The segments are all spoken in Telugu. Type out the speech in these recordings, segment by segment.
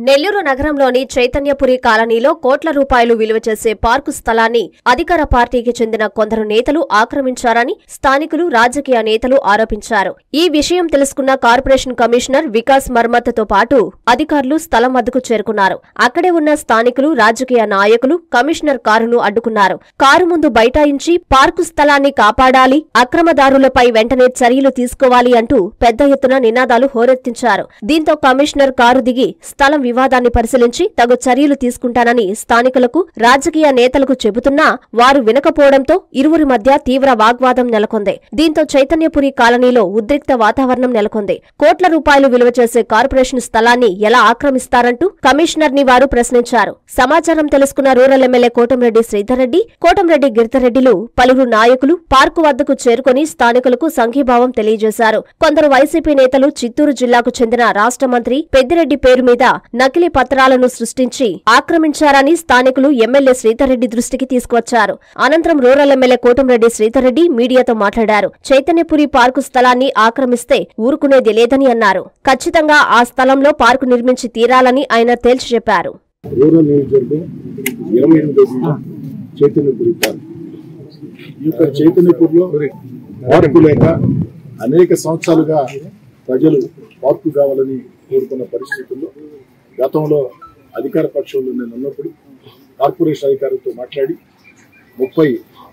నెల్లూరు నగరంలోని చైతన్యపురి కాలనీలో కోట్ల రూపాయలు విలువ చేసే పార్కు స్థలాన్ని అధికార పార్టీకి చెందిన కొందరు నేతలు ఆక్రమించారని స్థానికులు రాజకీయ నేతలు ఆరోపించారు ఈ విషయం తెలుసుకున్న కార్పొరేషన్ కమిషనర్ వికాస్ మర్మత్తో పాటు అధికారులు స్థలం వద్దకు చేరుకున్నారు అక్కడే ఉన్న స్థానికులు రాజకీయ నాయకులు కమిషనర్ కారును అడ్డుకున్నారు కారు ముందు బైఠాయించి పార్కు స్థలాన్ని కాపాడాలి అక్రమదారులపై వెంటనే చర్యలు తీసుకోవాలి అంటూ పెద్ద ఎత్తున నినాదాలు హోరెత్తించారు దీంతో కమిషనర్ కారు దిగి స్థలం వివాదాన్ని పరిశీలించి తగు చర్యలు తీసుకుంటానని స్థానికులకు రాజకీయ నేతలకు చెబుతున్నా వారు వినకపోవడంతో ఇరువురి మధ్య తీవ్ర వాగ్వాదం నెలకొంది దీంతో చైతన్యపురి కాలనీలో ఉద్రిక్త వాతావరణం నెలకొంది కోట్ల రూపాయలు విలువ చేసే కార్పొరేషన్ స్థలాన్ని ఎలా ఆక్రమిస్తారంటూ కమిషనర్ ని వారు ప్రశ్నించారు సమాచారం తెలుసుకున్న రూరల్ ఎమ్మెల్యే కోటంరెడ్డి శ్రీధర్రెడ్డి కోటంరెడ్డి గిరిధర్రెడ్డిలు పలువురు నాయకులు పార్కు వద్దకు చేరుకుని స్థానికులకు సంఘీభావం తెలియజేశారు కొందరు వైసీపీ నేతలు చిత్తూరు జిల్లాకు చెందిన రాష్ట్ర మంత్రి పెద్దిరెడ్డి పేరు మీద నకిలీ పత్రాలను సృష్టించి ఆక్రమించారని స్థానికులు ఎమ్మెల్యే శ్రీధర్రెడ్డి దృష్టికి తీసుకువచ్చారు అనంతరం రూరల్ ఎమ్మెల్యే కోటంరెడ్డి శ్రీధర్రెడ్డి మీడియాతో మాట్లాడారు చైతన్యపురి పార్కు స్థలాన్ని ఆక్రమిస్తే ఊరుకునేది లేదని అన్నారు ఖచ్చితంగా ఆ స్థలంలో పార్కు నిర్మించి తీరాలని ఆయన తేల్చి చెప్పారు రూరల్ నియోజకవర్గం ఇరవై ఎనిమిదో చైతన్యపురి పార్క్ ఈ యొక్క చైతన్యపూర్లో పార్కు లేక అనేక సంవత్సరాలుగా ప్రజలు పార్కు కావాలని కోరుకున్న పరిస్థితుల్లో గతంలో అధికార పక్షంలో నేను ఉన్నప్పుడు కార్పొరేషన్ అధికారులతో మాట్లాడి ముప్పై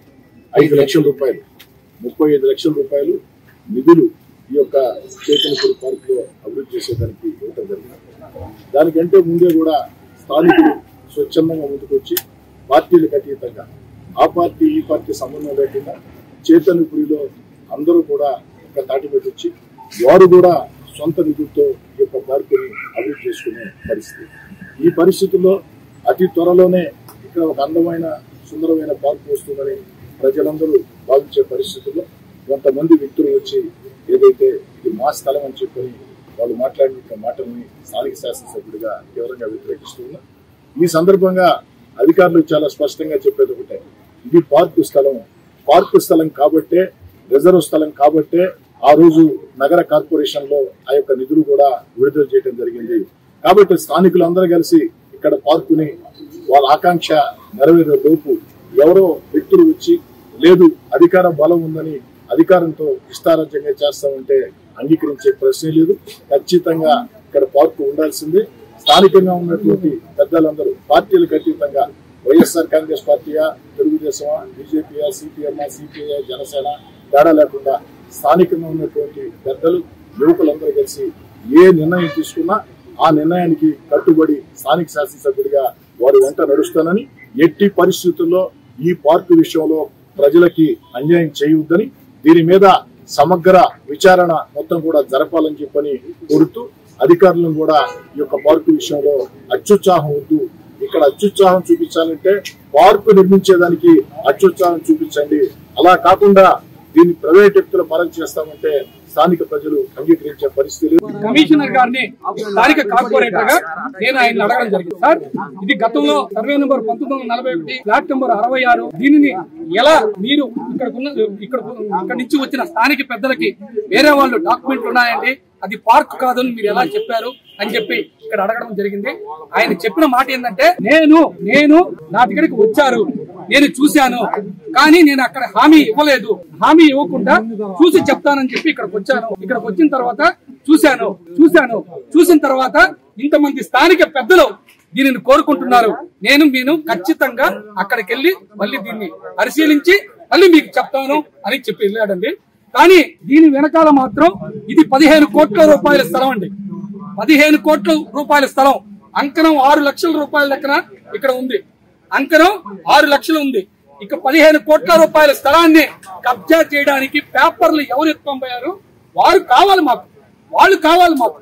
ఐదు లక్షల రూపాయలు ముప్పై ఐదు లక్షల రూపాయలు నిధులు ఈ యొక్క చైతన్యపురి పార్కులో అభివృద్ధి చేసేదానికి ఇవ్వటం జరిగింది దానికంటే ముందే కూడా స్థానికులు స్వచ్ఛందంగా ముందుకొచ్చి పార్టీలకు అతీతంగా ఆ పార్టీ ఈ పార్టీ సంబంధం లేకుండా చైతన్యపురిలో అందరూ కూడా ఒక తాటిపెట్టి వచ్చి వారు కూడా సొంత నిధులతో ఈ యొక్క పార్కుని అభివృద్ధి చేసుకునే పరిస్థితి ఈ పరిస్థితుల్లో అతి త్వరలోనే ఇక్కడ ఒక అందమైన సుందరమైన పార్కు వస్తుందని ప్రజలందరూ భావించే పరిస్థితుల్లో కొంతమంది వ్యక్తులు వచ్చి ఏదైతే ఇది మా స్థలం అని చెప్పని వాళ్ళు మాట్లాడిన మాటల్ని స్థానిక శాసనసభ్యుడిగా తీవ్రంగా వ్యతిరేకిస్తున్నా ఈ సందర్భంగా అధికారులు చాలా స్పష్టంగా చెప్పేది ఒకటే ఇది పార్కు స్థలం పార్కు స్థలం కాబట్టే రిజర్వ్ స్థలం కాబట్టే ఆ రోజు నగర కార్పొరేషన్ లో ఆ యొక్క నిధులు కూడా విడుదల చేయడం జరిగింది కాబట్టి స్థానికులందరూ కలిసి ఇక్కడ పార్కుని వాళ్ళ ఆకాంక్ష నెరవేరే లోపు ఎవరో వ్యక్తులు వచ్చి లేదు అధికార బలం ఉందని అధికారంతో ఇష్టారాజ్యంగా చేస్తామంటే అంగీకరించే ప్రశ్నే లేదు ఖచ్చితంగా ఇక్కడ పార్కు ఉండాల్సిందే స్థానికంగా ఉన్నటువంటి పెద్దలందరూ పార్టీలకు అతీతంగా వైఎస్ఆర్ కాంగ్రెస్ పార్టీయా తెలుగుదేశమా బీజేపీయా సిపిఎంఆ సిపిఐ జనసేన తేడా లేకుండా స్థానికంగా ఉన్నటువంటి పెద్దలు యువకులందరూ కలిసి ఏ నిర్ణయం తీసుకున్నా ఆ నిర్ణయానికి కట్టుబడి స్థానిక శాసనసభ్యుడిగా వారి వెంట నడుస్తానని ఎట్టి పరిస్థితుల్లో ఈ పార్కు విషయంలో ప్రజలకి అన్యాయం చేయవద్దని దీని మీద సమగ్ర విచారణ మొత్తం కూడా జరపాలని చెప్పని కోరుతూ అధికారులను కూడా ఈ యొక్క పార్కు విషయంలో అత్యుత్సాహం వద్దు ఇక్కడ అత్యుత్సాహం చూపించాలంటే పార్కు నిర్మించేదానికి అత్యుత్సాహం చూపించండి అలా కాకుండా దీన్ని ప్రైవేట్ వ్యక్తుల పరం చేస్తామంటే స్థానిక ప్రజలు అంగీకరించే పరిస్థితి లేదు. కమిషనర్ గారిని స్థానిక కార్పొరేటర్ గా నేను ఆయన అడగడం జరిగింది సార్ ఇది గతంలో సర్వే నెంబర్ పంతొమ్మిది వందల నలభై ఒకటి ఫ్లాట్ నెంబర్ అరవై ఆరు దీనిని ఎలా మీరు ఇక్కడ ఇక్కడ ఇక్కడ నుంచి వచ్చిన స్థానిక పెద్దలకి వేరే వాళ్ళు డాక్యుమెంట్లు ఉన్నాయండి అది పార్క్ కాదని మీరు ఎలా చెప్పారు అని చెప్పి ఇక్కడ అడగడం జరిగింది ఆయన చెప్పిన మాట ఏంటంటే నేను నేను నా దగ్గరికి వచ్చారు నేను చూశాను కానీ నేను అక్కడ హామీ ఇవ్వలేదు హామీ ఇవ్వకుండా చూసి చెప్తానని చెప్పి ఇక్కడికి వచ్చాను ఇక్కడికి వచ్చిన తర్వాత చూశాను చూశాను చూసిన తర్వాత ఇంతమంది స్థానిక పెద్దలు దీనిని కోరుకుంటున్నారు నేను నేను ఖచ్చితంగా అక్కడికి వెళ్ళి మళ్ళీ దీన్ని పరిశీలించి మళ్ళీ మీకు చెప్తాను అని చెప్పి వెళ్ళాడండి కానీ దీని వెనకాల మాత్రం ఇది పదిహేను కోట్ల రూపాయల స్థలం అండి పదిహేను కోట్ల రూపాయల స్థలం అంకణం ఆరు లక్షల రూపాయల లెక్కన ఇక్కడ ఉంది అంకణం ఆరు లక్షలు ఉంది ఇక పదిహేను కోట్ల రూపాయల స్థలాన్ని కబ్జా చేయడానికి పేపర్లు ఎవరు ఎత్తుకొని వారు కావాలి మాకు వాళ్ళు కావాలి మాకు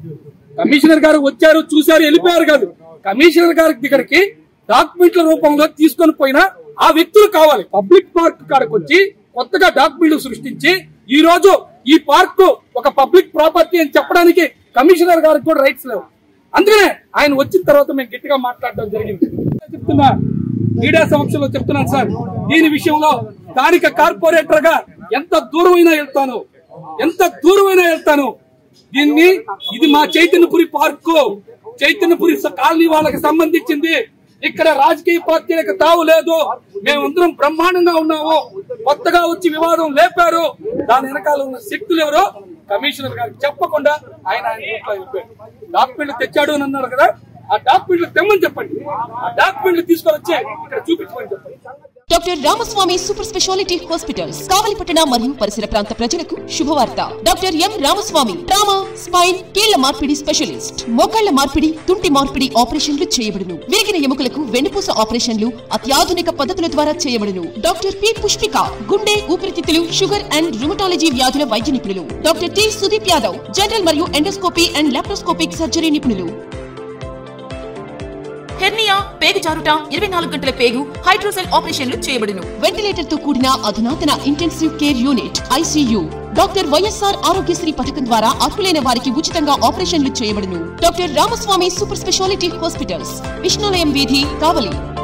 కమిషనర్ గారు వచ్చారు చూశారు వెళ్ళిపోయారు కాదు కమిషనర్ గారి దగ్గరికి డాక్యుమెంట్ల రూపంలో తీసుకొని పోయినా ఆ వ్యక్తులు కావాలి పబ్లిక్ పార్క్ కాడకు వచ్చి కొత్తగా డాక్యుమెంట్లు సృష్టించి ఈ రోజు ఈ పార్క్ ఒక పబ్లిక్ ప్రాపర్టీ అని చెప్పడానికి కమిషనర్ గారికి కూడా రైట్స్ లేవు అందుకనే ఆయన వచ్చిన తర్వాత మేము గట్టిగా మాట్లాడడం జరిగింది చెప్తున్నా మీడియా సమక్షంలో చెప్తున్నాను సార్ దీని విషయంలో స్థానిక కార్పొరేటర్ గా ఎంత దూరమైనా వెళ్తాను ఎంత దూరమైనా వెళ్తాను దీన్ని ఇది మా చైతన్యపురి పార్కు చైతన్యపురి కాలనీ వాళ్ళకి సంబంధించింది ఇక్కడ రాజకీయ పార్టీలకు తావు లేదు మేమందరం బ్రహ్మాండంగా ఉన్నాము కొత్తగా వచ్చి వివాదం లేపారు దాని వెనకాల ఉన్న శక్తులు ఎవరో కమిషనర్ గారికి చెప్పకుండా ఆయన ఆయన రూట్లో వెళ్ళిపోయాడు డాక్యుమెంట్లు తెచ్చాడు అని అన్నారు కదా ఆ డాక్యుమెంట్లు తెమ్మని చెప్పండి ఆ డాక్యుమెంట్లు తీసుకొని వచ్చి ఇక్కడ చూపించమని చెప్పండి doctor Ramaswamy super speciality hospitals కావలిపట్టణ మరియు పరిసర ప్రాంత ప్రజలకు శుభవార్త doctor M Ramaswamy trauma spine కీళ్ల మార్పిడి స్పెషలిస్ట్ మోకాళ్ల మార్పిడి తుంటి మార్పిడి ఆపరేషన్లు చేయబడును విరిగిన ఎముకలకు వెన్నుపూస ఆపరేషన్లు అత్యాధునిక పద్ధతుల ద్వారా చేయబడును డాక్టర్ పి పుష్పిక గుండె ఊపిరితిత్తులు షుగర్ అండ్ రుమటాలజీ వ్యాధుల వైద్య నిపుణులు doctor T Sudeep Yadav general మరియు ఎండోస్కోపీ అండ్ లాప్రోస్కోపిక్ సర్జరీ నిపుణులు హెర్నియా పేగు జారుట ఇరవై నాలుగు గంటల పేగు హైడ్రోసెల్ ఆపరేషన్లు చేయబడును వెంటిలేటర్ తో కూడిన అధునాతన intensive care unit ICU doctor YSR Aarogyasri పథకం ద్వారా అర్హులైన వారికి ఉచితంగా ఆపరేషన్లు చేయబడును doctor Ramaswamy super speciality hospitals Vishnulayam వీధి కావలి